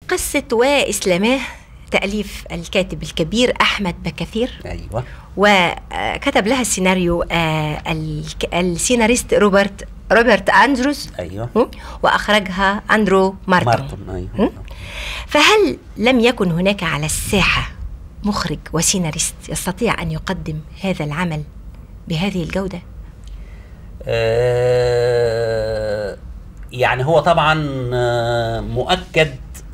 قصة وإسلاماه تأليف الكاتب الكبير أحمد بكثير ايوه وكتب لها السيناريو آه، الك- السيناريست روبرت روبرت أندروز ايوه م? وأخرجها أندرو مارتن, مارتن ايوه فهل لم يكن هناك على الساحة مخرج وسيناريست يستطيع أن يقدم هذا العمل بهذه الجودة؟ آه، يعني هو طبعا آه، مؤكد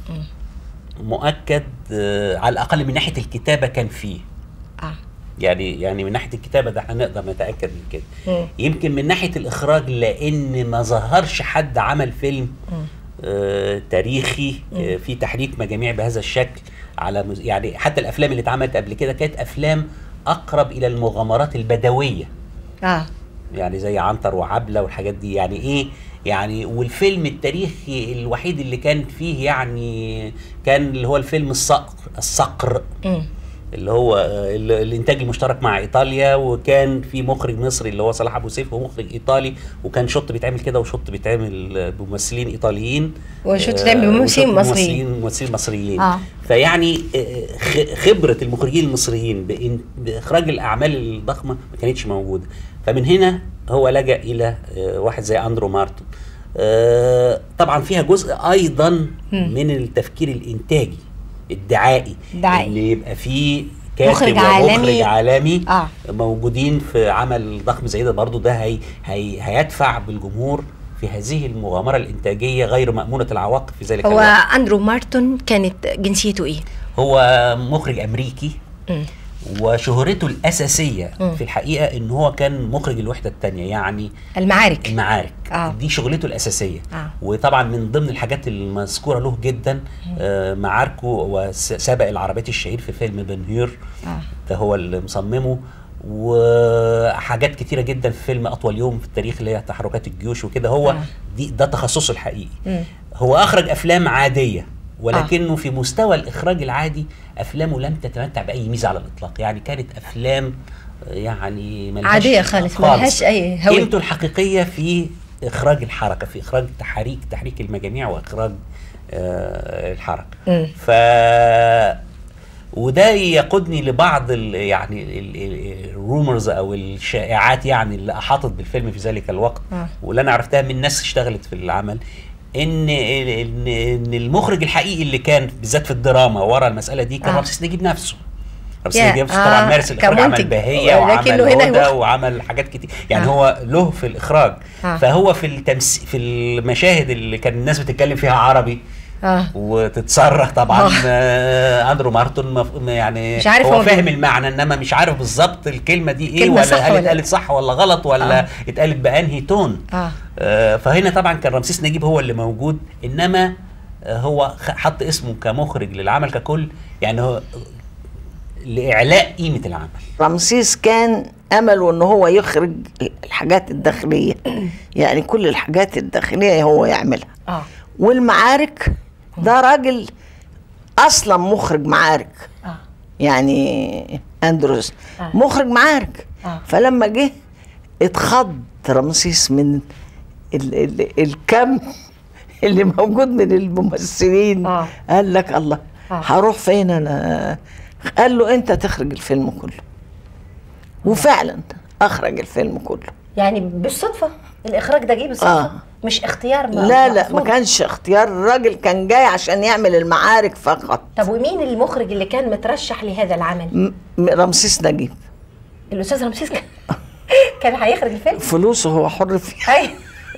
مؤكد آه، على الاقل من ناحيه الكتابه كان فيه آه. يعني يعني من ناحيه الكتابه ده هنقدر نتاكد من كده مم. يمكن من ناحيه الاخراج لان ما ظهرش حد عمل فيلم آه تاريخي آه في تحريك مجاميع بهذا الشكل على مز... يعني حتى الافلام اللي اتعملت قبل كده كانت افلام اقرب الى المغامرات البدويه آه يعني زي عنتر وعبله والحاجات دي يعني ايه يعني والفيلم التاريخي الوحيد اللي كان فيه يعني كان اللي هو الفيلم الصقر الصقر مم. اللي هو آه، ال- الانتاج المشترك مع ايطاليا وكان في مخرج مصري اللي هو صلاح ابو سيف ومخرج ايطالي وكان شوط بيتعمل كده وشوط بيتعمل آه، بممثلين ايطاليين وشوط آه، بيتعمل بممثلين وشوط مصريين. بممثلين ممثلين مصريين آه. فيعني آه، خ- خبره المخرجين المصريين بإن- باخراج الاعمال الضخمه ما كانتش موجوده فمن هنا هو لجا الى آه، واحد زي اندرو مارتن آه، طبعا فيها جزء ايضا من التفكير الانتاجي الدعائي دعائي. ان يبقى فيه كاتب مخرج ومخرج عالمي. عالمي آه. موجودين في عمل ضخم زي ده برضه ده هي هي هيدفع بالجمهور في هذه المغامره الانتاجيه غير مامونه العواقب في ذلك هو الوقت أندرو مارتن كانت جنسيته إيه؟ هو مخرج امريكي مم. وشهرته الاساسيه مم. في الحقيقه ان هو كان مخرج الوحده الثانيه يعني المعارك المعارك آه. دي شغلته الاساسيه آه. وطبعا من ضمن الحاجات المذكوره له جدا آه معاركه وسبق العربيات الشهير في فيلم بن هير آه. ده هو اللي مصممه وحاجات كتيره جدا في فيلم اطول يوم في التاريخ اللي هي تحركات الجيوش وكده هو آه. دي ده تخصصه الحقيقي مم. هو اخرج افلام عاديه ولكنه في مستوى الاخراج العادي افلامه لم تتمتع باي ميزه على الاطلاق يعني كانت افلام آه، يعني ملهاش عادية خالص، ملهاش أي هوية. قيمته الحقيقيه في اخراج الحركه في اخراج تحريك تحريك المجاميع واخراج آه الحركه مم. ف وده يقودني لبعض ال يعني الرومرز او الشائعات يعني اللي احاطت بالفيلم في ذلك الوقت آه. واللي انا عرفتها من ناس اشتغلت في العمل ان ان ان المخرج الحقيقي اللي كان بالذات في الدراما ورا المساله دي كان آه. رمسيس نجيب نفسه رمسيس يا، نجيب نفسه آه، طبعا مارس الاخراج عمل كمنتج. بهيه ولكنه وعمل هنا هدى مخرج. وعمل حاجات كتير يعني آه. هو له في الاخراج آه. فهو في التمس في المشاهد اللي كان الناس بتتكلم فيها عربي آه. وتتصرخ طبعا آه. آه اندرو مارتون مف... يعني مش عارف هو هو فاهم بي- المعنى انما مش عارف بالظبط الكلمه دي ايه كلمة ولا صح هل ولا- اتقالت صح ولا غلط ولا آه. اتقالت بانهي تون آه. آه فهنا طبعا كان رمسيس نجيب هو اللي موجود انما آه هو خ- حط اسمه كمخرج للعمل ككل يعني هو لاعلاء قيمه العمل رمسيس كان امله ان هو يخرج الحاجات الداخليه يعني كل الحاجات الداخليه هو يعملها آه. والمعارك ده راجل اصلا مخرج معارك آه. يعني اندروس آه. مخرج معارك آه. فلما جه اتخض رمسيس من ال ال الكم اللي موجود من الممثلين آه. قال لك الله آه. هروح فين انا قال له انت تخرج الفيلم كله وفعلا اخرج الفيلم كله يعني بالصدفة الإخراج ده جه بالصدفة آه. مش اختيار م- لا لا ما مقصود. كانش اختيار الراجل كان جاي عشان يعمل المعارك فقط طب ومين المخرج اللي كان مترشح لهذا العمل؟ م- م- رمسيس نجيب الأستاذ رمسيس كان كان هيخرج الفيلم؟ فلوسه هو حر فيها أيوه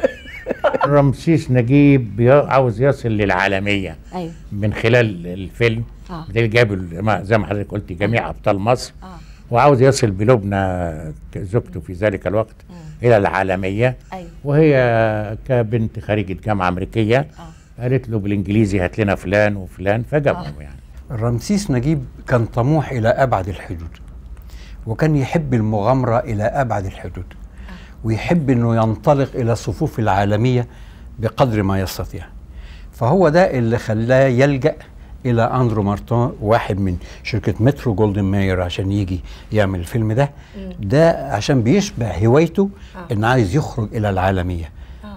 رمسيس نجيب بي- عاوز يصل للعالمية أيوه من خلال الفيلم آه. ده جاب ال- ما- زي ما حضرتك قلت جميع أبطال مصر وعاوز يصل بلبنى ك- زوجته في ذلك الوقت إلى العالمية أيوه وهي كبنت خريجة جامعة أمريكية قالت له بالإنجليزي هات لنا فلان وفلان فجابهم يعني رمسيس نجيب كان طموح إلى أبعد الحدود وكان يحب المغامرة إلى أبعد الحدود ويحب أنه ينطلق إلى الصفوف العالمية بقدر ما يستطيع فهو ده اللي خلاه يلجأ إلى أندرو مارتون واحد من شركة مترو جولدن ماير عشان يجي يعمل الفيلم ده ده عشان بيشبع هوايته إن عايز يخرج إلى العالمية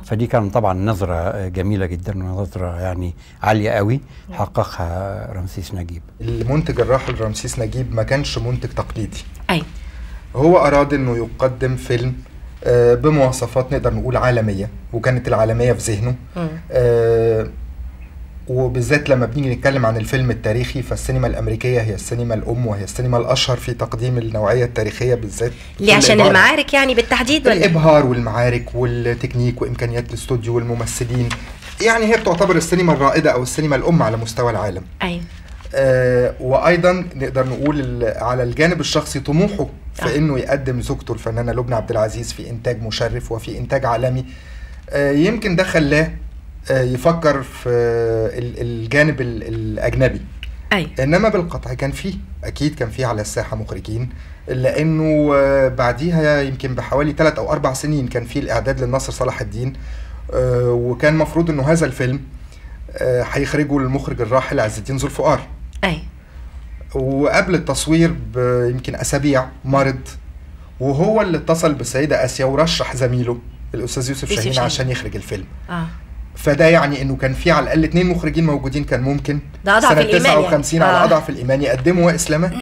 فدي كان طبعا نظرة آه، جميلة جدا ونظرة يعني عالية قوي حققها رمسيس نجيب المنتج الراحل رمسيس نجيب ما كانش منتج تقليدي اي هو أراد إنه يقدم فيلم آه، بمواصفات نقدر نقول عالمية وكانت العالمية في ذهنه مم. آه، وبالذات لما بنيجي نتكلم عن الفيلم التاريخي فالسينما الأمريكية هي السينما الأم وهي السينما الأشهر في تقديم النوعية التاريخية بالذات ليه عشان الإبهار. المعارك يعني بالتحديد ولا الإبهار والمعارك والتكنيك وإمكانيات الاستوديو والممثلين يعني هي بتعتبر السينما الرائدة أو السينما الأم على مستوى العالم ايوه آه وايضا نقدر نقول ال- على الجانب الشخصي طموحه في آه. انه يقدم زوجته الفنانه لبنى عبد العزيز في انتاج مشرف وفي انتاج عالمي آه يمكن ده خلاه آه يفكر في ال- الجانب ال- الاجنبي ايوه انما بالقطع كان فيه اكيد كان فيه على الساحه مخرجين لانه آه، بعديها يمكن بحوالي ثلاث او اربع سنين كان فيه الاعداد للناصر صلاح الدين آه، وكان مفروض انه هذا الفيلم آه، هيخرجه المخرج الراحل عز الدين ذو الفقار ايوه وقبل التصوير بيمكن اسابيع مرض وهو اللي اتصل بالسيده اسيا ورشح زميله الاستاذ يوسف يوسف شاهين شاهين. عشان يخرج الفيلم اه فده يعني انه كان في على الاقل اثنين مخرجين موجودين كان ممكن ده أضعف سنه الإيمان يعني. 59 على آه. اضعف الايمان يقدموا اسلامه